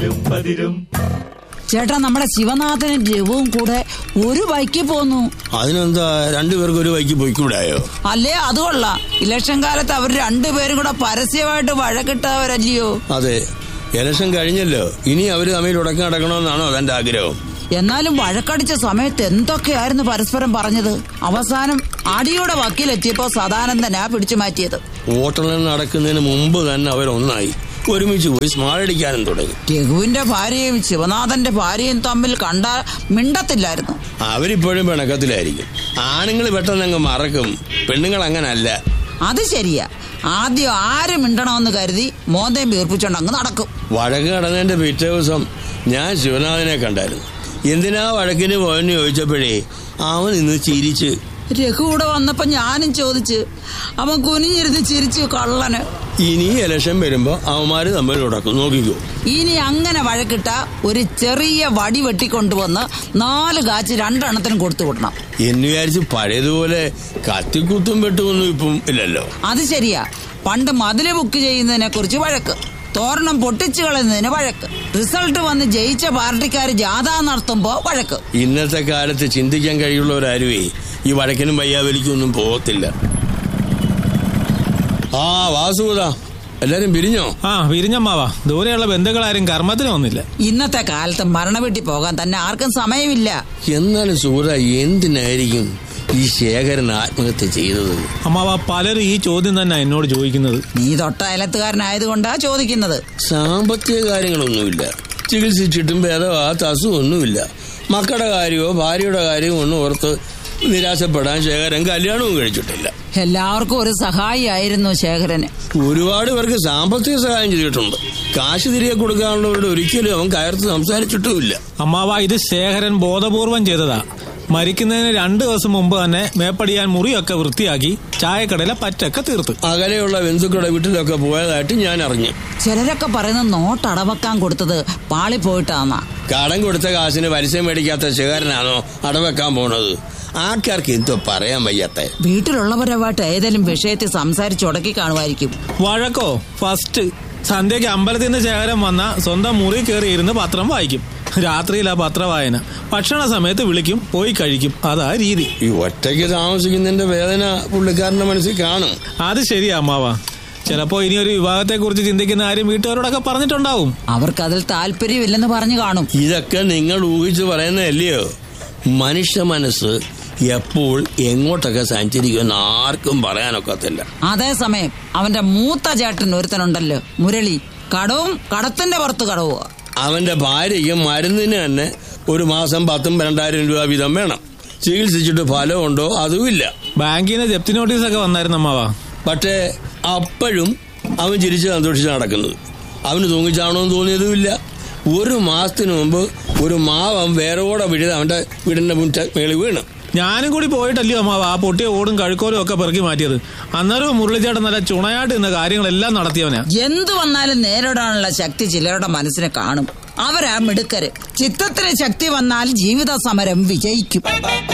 ചേട്ടാ നമ്മുടെ ശിവനാഥനും രഘുവും കൂടെ ഒരു ബൈക്കിൽ പോന്നു അതിനെന്താ രണ്ടുപേർക്ക് ഒരു വൈക്ക് പോയിക്കൂടായോ അല്ലേ അത് കൊള്ളാം ഇലക്ഷൻ കാലത്ത് അവർ രണ്ടുപേരും കൂടെ പരസ്യമായിട്ട് വഴക്കിട്ടവരല്ലയോ അതെ ഇലക്ഷൻ കഴിഞ്ഞല്ലോ ഇനി അവര് തമ്മിൽ ഉടക്കം നടക്കണമെന്നാണോ അതെന്റെ ആഗ്രഹം എന്നാലും വഴക്കടിച്ച സമയത്ത് എന്തൊക്കെയായിരുന്നു പരസ്പരം പറഞ്ഞത് അവസാനം അടിയുടെ വക്കീലെത്തിയപ്പോ സദാനന്ദനാ പിടിച്ചു മാറ്റിയത് വോട്ടെണ്ണൽ നടക്കുന്നതിന് മുമ്പ് തന്നെ അവരൊന്നായി ഒരുമിച്ച് പോയി സ്മാളടിക്കാനും തുടങ്ങി രഘുവിന്റെ ഭാര്യയും ശിവനാഥന്റെ ഭാര്യയും തമ്മിൽ കണ്ട മിണ്ടത്തില്ലായിരുന്നു അവരിപ്പോഴും പിണക്കത്തിലായിരിക്കും ആണുങ്ങൾ പെട്ടെന്ന് മറക്കും പെണ്ണുങ്ങൾ അങ്ങനല്ല അത് ശരിയാ ആദ്യം ആര് മിണ്ടണമെന്ന് കരുതി മോന്തയും വീർപ്പിച്ചോണ്ട് അങ്ങ് നടക്കും വഴക്ക് കടന്നതിന്റെ പിറ്റേ ദിവസം ഞാൻ ശിവനാഥനെ കണ്ടായിരുന്നു എന്തിനാ വഴക്കിന് പോയെന്ന് ചോദിച്ചപ്പോഴേ അവൻ ഇന്ന് ചിരിച്ച് രഘു കൂടെ വന്നപ്പോ ഞാനും ചോദിച്ച് അവൻ കുനിഞ്ഞിരുന്ന് ചിരിച്ചു കള്ളന് ഇനി ഇലക്ഷൻ വരുമ്പോ അവന്മാര് തമ്മിൽ ഉടക്കും നോക്കിക്കോ ഇനി അങ്ങനെ വഴക്കിട്ട ഒരു ചെറിയ വടി വെട്ടിക്കൊണ്ടുവന്ന് നാല് കാച്ച് രണ്ടെണ്ണത്തിനും കൊടുത്തു വിടണം എന്ന് വിചാരിച്ച് പഴയതുപോലെ കത്തിക്കുത്തും വെട്ടുമൊന്നും ഇപ്പം ഇല്ലല്ലോ അത് ശരിയാ പണ്ട് മതില് ബുക്ക് ചെയ്യുന്നതിനെ കുറിച്ച് വഴക്ക് തോരണം പൊട്ടിച്ചു കളയുന്നതിന് വഴക്ക് റിസൾട്ട് വന്ന് ജയിച്ച പാർട്ടിക്കാർ ജാഥ നടത്തുമ്പോ വഴക്ക് ഇന്നത്തെ കാലത്ത് ചിന്തിക്കാൻ കഴിയുള്ളവരാരുവേ ഈ വഴക്കിനും വയ്യാവലിക്കൊന്നും പോകത്തില്ല ആ വാസുതാ എല്ലാരും പിരിഞ്ഞോ ആ വിരിഞ്ഞമ്മാവാ ദൂരെയുള്ള ബന്ധുക്കളാരും കർമ്മത്തിന് വന്നില്ല ഇന്നത്തെ കാലത്ത് മരണ വീട്ടിൽ പോകാൻ തന്നെ ആർക്കും സമയമില്ല എന്നാലും സുഹൃത എന്തിനായിരിക്കും ഈ ശേഖരൻ ആത്മഹത്യ ചെയ്തത് അമ്മാവ പലരും ഈ ചോദ്യം തന്നെ എന്നോട് ചോദിക്കുന്നത് നീ തൊട്ട അയലത്തുകാരനായതുകൊണ്ടാ ചോദിക്കുന്നത് സാമ്പത്തിക കാര്യങ്ങളൊന്നുമില്ല ചികിത്സിച്ചിട്ടും ഭേദമാകാത്ത അസുഖമൊന്നുമില്ല മക്കളുടെ കാര്യമോ ഭാര്യയുടെ കാര്യമോ ഒന്നും ഓർത്ത് നിരാശപ്പെടാൻ ശേഖരൻ കല്യാണവും കഴിച്ചിട്ടില്ല എല്ലാവർക്കും ഒരു സഹായിയായിരുന്നു ശേഖരന് ഒരുപാട് പേർക്ക് സാമ്പത്തിക സഹായം ചെയ്തിട്ടുണ്ട് കാശ് തിരികെ കൊടുക്കാനുള്ളവരോട് ഒരിക്കലും അവൻ കയർത്ത് സംസാരിച്ചിട്ടുമില്ല അമ്മാവ ഇത് ശേഖരൻ ബോധപൂർവം ചെയ്തതാ മരിക്കുന്നതിന് രണ്ടു ദിവസം മുമ്പ് തന്നെ മേപ്പടിയാൻ മുറിയൊക്കെ വൃത്തിയാക്കി ചായക്കടയിലെ പറ്റൊക്കെ തീർത്ത് അകലെയുള്ള ബന്ധുക്കളുടെ വീട്ടിലൊക്കെ പോയതായിട്ട് ഞാൻ അറിഞ്ഞു ചിലരൊക്കെ പറയുന്ന നോട്ട് അടവക്കാൻ കൊടുത്തത് പാളി പോയിട്ടാന്നാ കടം കൊടുത്ത കാശിന് പരസ്യം മേടിക്കാത്ത ശേഖരനാണോ അടവെക്കാൻ പോണത് ആൾക്കാർക്ക് എന്തോ പറയാൻ വയ്യാത്ത വീട്ടിലുള്ളവരുമായിട്ട് ഏതെങ്കിലും വിഷയത്തിൽ സംസാരിച്ച് ഉടക്കി കാണുമായിരിക്കും വഴക്കോ ഫസ്റ്റ് സന്ധ്യയ്ക്ക് അമ്പലത്തിൽ നിന്ന് ശേഖരൻ വന്ന സ്വന്തം മുറി കയറി ഇരുന്ന് പത്രം വായിക്കും രാത്രിയിലാ പത്രവായന ഭക്ഷണ സമയത്ത് വിളിക്കും പോയി കഴിക്കും അതാ രീതി ഈ ഒറ്റയ്ക്ക് താമസിക്കുന്നതിന്റെ വേദന പുള്ളിക്കാരന്റെ മനസ്സിൽ കാണും അത് ശരിയാ അമ്മാവ ചിലപ്പോ ഇനി ഒരു വിവാഹത്തെ കുറിച്ച് ചിന്തിക്കുന്ന ആരും വീട്ടുകാരോടൊക്കെ പറഞ്ഞിട്ടുണ്ടാവും അവർക്ക് അതിൽ താല്പര്യമില്ലെന്ന് പറഞ്ഞു കാണും ഇതൊക്കെ നിങ്ങൾ ഊഹിച്ച് പറയുന്നതല്ലയോ മനുഷ്യ മനസ്സ് എപ്പോൾ എങ്ങോട്ടൊക്കെ സഞ്ചരിക്കുമെന്ന് ആർക്കും പറയാനൊക്കത്തില്ല അതേസമയം അവന്റെ മൂത്ത ചേട്ടൻ ഒരുത്തനുണ്ടല്ലോ മുരളി കടവും കടത്തിന്റെ പുറത്ത് കടവുക അവന്റെ ഭാര്യയ്ക്ക് മരുന്നിന് തന്നെ ഒരു മാസം പത്തും പന്ത്രണ്ടായിരം രൂപ വീതം വേണം ചികിത്സിച്ചിട്ട് ഫലമുണ്ടോ അതുമില്ല ബാങ്കിൽ നിന്ന് ജപ്തി നോട്ടീസ് ഒക്കെ വന്നായിരുന്നു അമ്മാവ പക്ഷേ അപ്പോഴും അവൻ ചിരിച്ച് സന്തോഷിച്ച് നടക്കുന്നത് അവന് തൂങ്ങിച്ചാണോന്ന് തോന്നിയതുമില്ല ഒരു മാസത്തിന് മുമ്പ് ഒരു മാവൻ വേരോടെ വിഴുത് അവന്റെ വീടിന്റെ മുറ്റ മേളിൽ വീണ് ഞാനും കൂടി പോയിട്ടല്ലയോ അമ്മാവ ആ പൊട്ടിയ ഓടും കഴുക്കോലും ഒക്കെ പെറുക്കി മാറ്റിയത് അന്നേരവും മുരളിച്ചേട്ടൻ നല്ല ചുണയായിട്ട് ഇന്ന കാര്യങ്ങളെല്ലാം നടത്തിയവനാ എന്തു വന്നാലും നേരിടാനുള്ള ശക്തി ചിലരുടെ മനസ്സിന് കാണും അവരാ മിടുക്കര് ചിത്തത്തിന് ശക്തി വന്നാൽ ജീവിത സമരം വിജയിക്കും